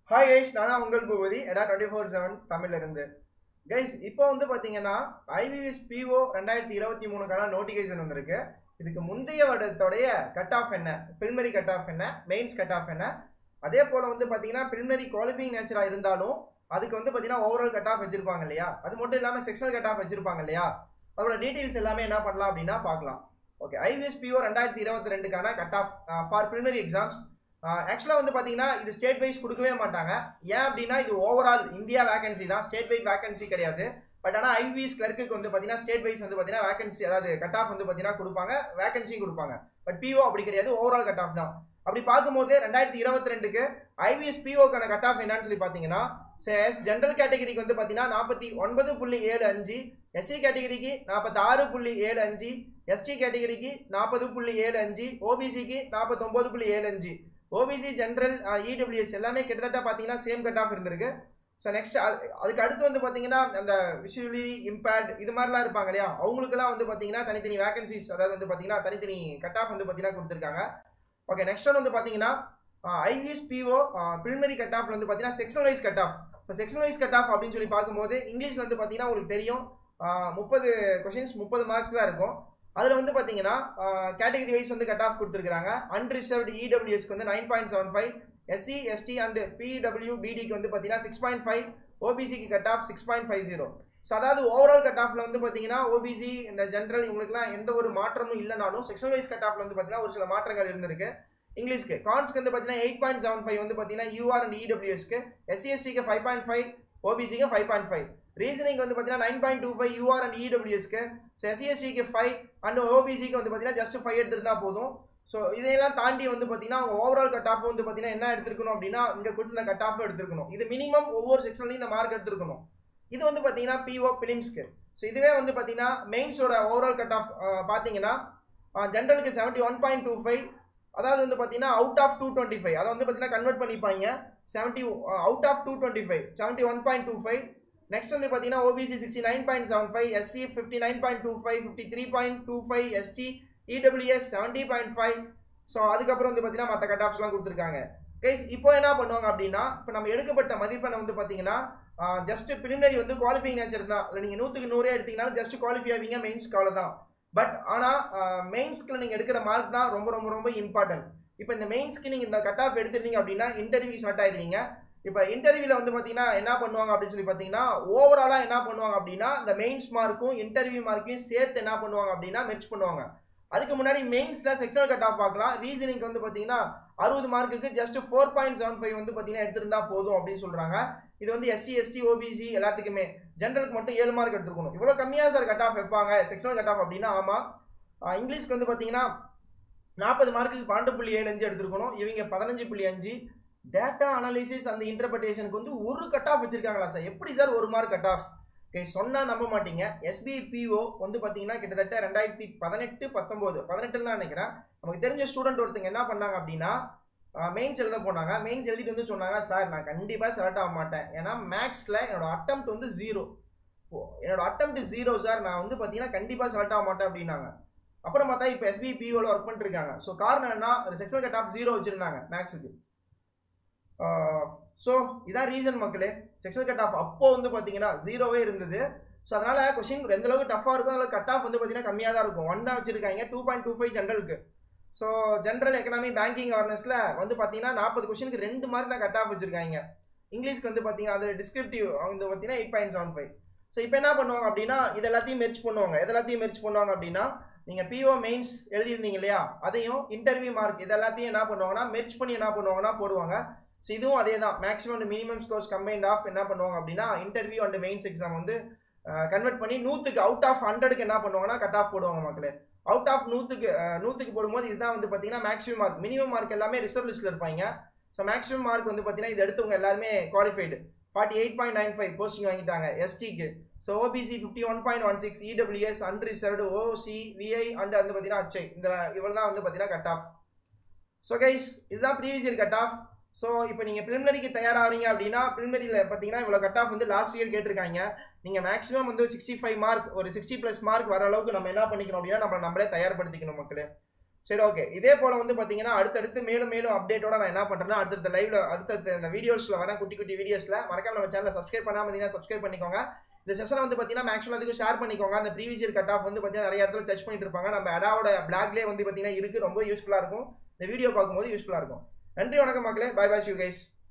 hi guys நான் தான் உங்கள் பூபதி எடா டுவெண்ட்டி ஃபோர் செவன் தமிழ்ல இருந்து கைஸ் இப்போ வந்து பார்த்தீங்கன்னா ஐவிஎஸ் பிஓ ரெண்டாயிரத்தி இருபத்தி மூணுக்கான நோட்டிஃபிகேஷன் வந்திருக்கு இதுக்கு முந்தைய வருடத்துடைய கட் ஆஃப் என்ன பிரிலிமரி கட் ஆஃப் என்ன மெயின்ஸ் கட் ஆஃப் என்ன அதே போல் வந்து பார்த்தீங்கன்னா பிரிலிமரி குவாலிஃபைங் நேச்சராக இருந்தாலும் அதுக்கு வந்து பார்த்தீங்கன்னா ஓவரால் கட் ஆஃப் வச்சிருப்பாங்க இல்லையா அது மட்டும் இல்லாமல் செக்ஷனல் கட் ஆஃப் வச்சிருப்பாங்க இல்லையா அதோட டீட்டெயில்ஸ் எல்லாமே என்ன பண்ணலாம் அப்படின்னா பார்க்கலாம் ஓகே ஐவிஎஸ் பிஓ ரெண்டாயிரத்தி இருபத்தி ரெண்டுக்கான cut off for preliminary exams ஆக்சுவலாக வந்து பார்த்தீங்கன்னா இது ஸ்டேட் வைஸ் கொடுக்கவே மாட்டாங்க ஏன் அப்படின்னா இது ஓவரால் இந்தியா வேகன்சி தான் ஸ்டேட் வைட் வேகன்சி கிடையாது பட் ஆனால் ஐவிஎஸ் கிளர்க்குக்கு வந்து பார்த்தீங்கன்னா ஸ்டேட் வைஸ் வந்து பார்த்தீங்கன்னா வேகன்சி அதாவது கட் ஆஃப் வந்து பார்த்தீங்கன்னா கொடுப்பாங்க வேகன்சியும் கொடுப்பாங்க பட் பிஓ அப்படி கிடையாது ஓவரால் கட் ஆஃப் தான் அப்படி பார்க்கும்போது ரெண்டாயிரத்தி இருபத்தி ரெண்டுக்கு ஐவிஎஸ் பிஓக்கான கட் ஆஃப் என்னன்னு சொல்லி பார்த்தீங்கன்னா எஸ் ஜென்ரல் கேட்டகரிக்கு வந்து பார்த்தீங்கன்னா நாற்பத்தி ஒன்பது புள்ளி ஏழு அஞ்சு எஸ்சி கேட்டகரிக்கு நாற்பத்தி ஆறு புள்ளி ஏழு அஞ்சு எஸ்டி கேட்டகரிக்கு நாற்பது புள்ளி ஏழு அஞ்சு ஓபிசிக்கு நாற்பத்தொம்போது புள்ளி ஏழு அஞ்சு ஓபிசி ஜென்ரல் இடபிள்யூஎஸ் எல்லாமே கிட்டத்தட்ட பார்த்தீங்கன்னா சேம் கட் ஆஃப் இருந்திருக்கு ஸோ நெக்ஸ்ட் அதுக்கு அடுத்து வந்து பார்த்தீங்கன்னா அந்த விஷுவலி இம்பேர்ட் இது மாதிரிலாம் இருப்பாங்க இல்லையா அவங்களுக்குலாம் வந்து பார்த்தீங்கன்னா தனித்தனி வேகன்சிஸ் அதாவது வந்து பார்த்தீங்கன்னா தனித்தனி கட் ஆஃப் வந்து பார்த்தீங்கன்னா கொடுத்துருக்காங்க ஓகே நெக்ஸ்ட் ஒன் வந்து பார்த்தீங்கன்னா IBPS PO preliminary cut off வந்து பார்த்தீங்கன்னா செக்ஷன் வைஸ் கட் ஆஃப் இப்போ செக்ஷன் வைஸ் கட் ஆஃப் அப்படின்னு சொல்லி பார்க்கும்போது இங்கிலீஷில் வந்து பார்த்தீங்கன்னா உங்களுக்கு தெரியும் முப்பது கொஷின்ஸ் முப்பது மார்க்ஸ் தான் இருக்கும் அதில் வந்து பார்த்தீங்கன்னா கேட்டகரி வைஸ் வந்து கட் ஆஃப் கொடுத்துருக்காங்க அன்ரிசர்வ்டு இடபிள்யூஎஸ்க்கு வந்து nine point seven five SC ST and PW பிடிக்கு வந்து பார்த்தீங்கன்னா சிக்ஸ் பாயிண்ட் ஃபைவ் ஓபிசிக்கு cut off six point five zero so அதாவது ஓவரால் கட் ஆஃப்ல வந்து பார்த்தீங்கன்னா ஓபிசி இந்த ஜென்ரல் இவங்களுக்குலாம் எந்த ஒரு மாற்றமும் இல்லைனாலும் செக்ஷன் வைஸ் கட் ஆஃப்ல வந்து பார்த்தீங்கன்னா ஒரு சில மாற்றங்கள் இருந்திருக்கு இங்கிலீஷ்க்கு கான்ஸ்க்கு வந்து பார்த்தீங்கன்னா எயிட் பாயிண்ட் செவன் ஃபைவ் வந்து பார்த்தீங்கன்னா யூஆர் அண்ட் இடபிள்யூஎஸ்க்கு எஸ்சிஎஸ்டிக்கு ஃபைவ் பாயிண்ட் ஃபைவ் ஓபிசிக்கு ஃபைவ் பாயிண்ட் ஃபைவ் ரீசனிங் வந்து பார்த்தீங்கன்னா nine point two five UR and இடபிள்யூஎஸ்க்கு ஸோ எஸ்சிஎஸ்டிக்கு ஃபைவ் அண்ட் ஓபிசிக்கு வந்து பார்த்தீங்கன்னா ஜஸ்ட் ஃபைவ் எடுத்துருந்தா போதும் ஸோ இதையெல்லாம் தாண்டி வந்து பார்த்தீங்கன்னா ஓவரால் கட் ஆஃப் வந்து பார்த்தீங்கன்னா என்ன எடுத்துருக்கணும் அப்படின்னா இங்கே கொடுத்த கட் ஆஃப் எடுத்துருக்கணும் இது மினிமம் ஒவ்வொரு செக்ஷன்லையும் இந்த மார்க் எடுத்துருக்கணும் இது வந்து பார்த்தீங்கன்னா பிஓ பிலிம்ஸ்க்கு ஸோ இதுவே வந்து பார்த்தீங்கன்னா மெயின்ஸோட ஓவரால் கட் ஆஃப் பார்த்தீங்கன்னா ஜென்ரலுக்கு seventy one point two five அதாவது வந்து பார்த்தீங்கன்னா out of two twenty five அதை வந்து பார்த்தீங்கன்னா கன்வெர்ட் பண்ணிப்பாங்க seventy out of two twenty five seventy one point two five next வந்து பார்த்தீங்கன்னா OBC sixty nine point seven five SC fifty nine point two five fifty three point two five ST EWS seventy point five so அதுக்கப்புறம் வந்து பார்த்தீங்கன்னா மற்ற cut ஆஃப்ஸ்லாம் கொடுத்துருக்காங்க guys இப்போ என்ன பண்ணுவாங்க அப்படின்னா இப்போ நம்ம எடுக்கப்பட்ட மதிப்பெண்ணை வந்து பார்த்தீங்கன்னா ஜஸ்ட் பிரிமினரி வந்து குவாலிஃபைங் நேச்சர் தான் இல்லை நீங்கள் நூற்றுக்கு நூறே எடுத்தீங்கனாலும் ஜஸ்ட் குவாலிஃபை ஆவீங்க மெயின்ஸ்க்கு அவ்வளோதான் பட் ஆனால் மெயின்ஸ்க்கு நீங்கள் எடுக்கிற மார்க் தான் ரொம்ப ரொம்ப ரொம்ப இம்பார்ட்டன்ட் இப்போ இந்த மெயின்ஸ்க்கு நீங்கள் இந்த கட் ஆஃப் எடுத்துருந்தீங்க அப்படின்னா இன்டர்வியூ ஸ்டார்ட் ஆயிருவீங்க இப்போ இன்டர்வியூவில் வந்து பார்த்தீங்கன்னா என்ன பண்ணுவாங்க அப்படின்னு சொல்லி பார்த்தீங்கன்னா ஓவராலாக என்ன பண்ணுவாங்க அப்படின்னா இந்த மெயின்ஸ் மார்க்கும் இன்டர்வியூ மார்க்கையும் சேர்த்து என்ன பண்ணுவாங்க அப்படின்னா மெர்ச் பண்ணுவாங்க அதுக்கு முன்னாடி மெயின்ஸில் செக்ஷனல் கட் ஆஃப் பார்க்கலாம் ரீசனிங் வந்து பார்த்தீங்கன்னா அறுபது மார்க்குக்கு just four point seven five வந்து பார்த்தீங்கன்னா எடுத்திருந்தா போதும் அப்படின்னு சொல்கிறாங்க இது வந்து எஸ்சி எஸ்டி ஓபிசி எல்லாத்துக்குமே ஜென்ரலுக்கு மட்டும் ஏழு மார்க் எடுத்துருக்கணும் இவ்வளோ கம்மியாக சார் கட் ஆஃப் வைப்பாங்க செக்ஷனல் கட் ஆஃப் அப்படின்னா ஆமாம் இங்கிலீஷ்க்கு வந்து பார்த்தீங்கன்னா நாற்பது மார்க்குக்கு பன்னெண்டு புள்ளி ஏழு அஞ்சு எடுத்துருக்கணும் இவங்க பதினஞ்சு புள்ளி அஞ்சு டேட்டா அனாலிசிஸ் அந்த இன்டர்பிரேஷனுக்கு வந்து ஒரு கட் ஆஃப் வச்சிருக்காங்களா சார் எப்படி சார் ஒரு மார்க் கட் ஆஃப் ஓகே சொன்னால் நம்ப மாட்டீங்க எஸ்பிபிஓ வந்து பார்த்தீங்கன்னா கிட்டத்தட்ட ரெண்டாயிரத்தி பதினெட்டு பத்தொம்போது பதினெட்டுன்னு தான் நினைக்கிறேன் நமக்கு தெரிஞ்ச ஸ்டூடெண்ட் ஒருத்தங்க என்ன பண்ணாங்க அப்படின்னா மெயின்ஸ் எழுத போனாங்க மெயின்ஸ் எழுதிட்டு வந்து சொன்னாங்க சார் நான் கண்டிப்பாக செலக்ட் ஆக மாட்டேன் ஏன்னா மேக்ஸில் என்னோட அட்டம் வந்து ஜீரோ என்னோட அட்டம் ஜீரோ சார் நான் வந்து பார்த்தீங்கன்னா கண்டிப்பாக செலக்ட் ஆக மாட்டேன் அப்படின்னாங்க அப்புறம் பார்த்தா இப்போ எஸ்பிபிஓவில் ஒர்க் பண்ணிருக்காங்க ஸோ காரணம் என்ன செக்ஷனல் கட் ஆஃப் ஜீரோ வச்சுருந்தாங்க மேக்ஸுக்கு ஸோ இதான் ரீசன் மக்களே செக்ஷனல் கட் ஆஃப் அப்போ வந்து பார்த்தீங்கன்னா ஜீரோவே இருந்தது ஸோ அதனால் கொஷின் எந்த அளவுக்கு டஃபாக இருக்கும் அதில் கட் ஆஃப் வந்து பார்த்தீங்கன்னா கம்மியாக தான் இருக்கும் ஒன் தான் வச்சிருக்காங்க டூ பாயிண்ட் டூ ஃபைவ் ஜென்ரலுக்கு ஸோ ஜென்ரல் எக்கனாமி பேங்கிங் அவேர்னஸில் வந்து பார்த்தீங்கன்னா நாற்பது கொஷனுக்கு ரெண்டு மாதிரி தான் கட் ஆஃப் வச்சிருக்காங்க இங்கிலீஷ்க்கு வந்து பார்த்தீங்கன்னா அது டிஸ்கிரிப்டிவ் வந்து பார்த்தீங்கன்னா eight point seven five so இப்போ என்ன பண்ணுவாங்க அப்படின்னா இது எல்லாத்தையும் மெர்ச் பண்ணுவாங்க எது எல்லாத்தையும் மெர்ச் பண்ணுவாங்க அப்படின்னா நீங்கள் பிஓ மெயின்ஸ் எழுதியிருந்தீங்க இல்லையா அதையும் இன்டர்வியூ மார்க் இது எல்லாத்தையும் என்ன பண்ணுவாங்கன்னா மெர்ச் பண்ணி என்ன பண்ணுவாங்கன்னா போடுவாங்க ஸோ இதுவும் அதே தான் maximum and minimum scores combined of என்ன பண்ணுவாங்க அப்படின்னா இன்டர்வியூ அண்ட் மெயின்ஸ் எக்ஸாம் வந்து கன்வெர்ட் பண்ணி நூற்றுக்கு அவுட் ஆஃப் ஹண்ட்ரடுக்கு என்ன பண்ணுவாங்கன்னா கட் ஆஃப் போடுவாங்க மக்களே அவுட் ஆஃப் நூற்றுக்கு நூற்றுக்கு போடும்போது இதுதான் வந்து பார்த்தீங்கன்னா மேக்ஸிமம் மார்க் மினிமம் மார்க் எல்லாமே ரிசர்வ் லிஸ்ட்டில் இருப்பாங்க ஸோ மேக்ஸிமம் மார்க் வந்து பார்த்தீங்கன்னா இது எடுத்தவங்க எல்லாருமே qualified forty eight point nine five posting வாங்கிட்டாங்க எஸ்டிக்கு so OBC fifty one point one six EWS unreserved OC VI and வந்து பார்த்தீங்கன்னா அச்சை இந்த இவ்வளோ தான் வந்து பார்த்தீங்கன்னா கட் ஆஃப் ஸோ கைஸ் இதுதான் previous year cut off so இப்போ நீங்கள் ப்ரிலிமினரிக்கு தயாராகிறீங்க அப்படின்னா ப்ரிலிமினரியில் பார்த்தீங்கன்னா இவ்வளோ கட் ஆஃப் வந்து லாஸ்ட் இயர் கேட்டிருக்காங்க நீங்கள் மேக்ஸிமம் வந்து சிக்ஸ்டி ஃபைவ் மார்க் ஒரு சிக்ஸ்டி ப்ளஸ் மார்க் வர அளவுக்கு நம்ம என்ன பண்ணிக்கணும் அப்படின்னா நம்ம நம்மளே தயார்படுத்திக்கணும் மக்களே சரி ஓகே இதே போல வந்து பாத்தீங்கன்னா அடுத்தடுத்து மேலும் மேலும் அப்டேட்டோட நான் என்ன பண்றேன்னா அடுத்தடுத்த லைவ்ல அடுத்தடுத்த இந்த வீடியோஸ்ல வரேன் குட்டி குட்டி வீடியோஸ்ல மறக்காம நம்ம சேனலை சப்ஸ்கிரைப் பண்ணாம இருந்தீங்கன்னா சப்ஸ்கிரைப் பண்ணிக்கோங்க இந்த செஷனை வந்து பாத்தீங்கன்னா மேக்ஸிமம் அதுக்கு ஷேர் பண்ணிக்கோங்க அந்த ப்ரீவியஸ் இயர் கட் ஆஃப் வந்து பாத்தீங்கன்னா நிறைய இடத்துல சர்ச் பண்ணிட்டு இருப்பாங்க நம்ம அடாவோட பிளாக்லேயே வந்து பாத்தீங்கன்னா இருக்கு ரொம்ப யூஸ்ஃபுல்லா இருக்கும் இந்த வீடியோ பார்க்கும்போது யூஸ்ஃபுல்லா இருக்கும் நன்றி வணக்கம் மக்களே பை பை யூ கைஸ்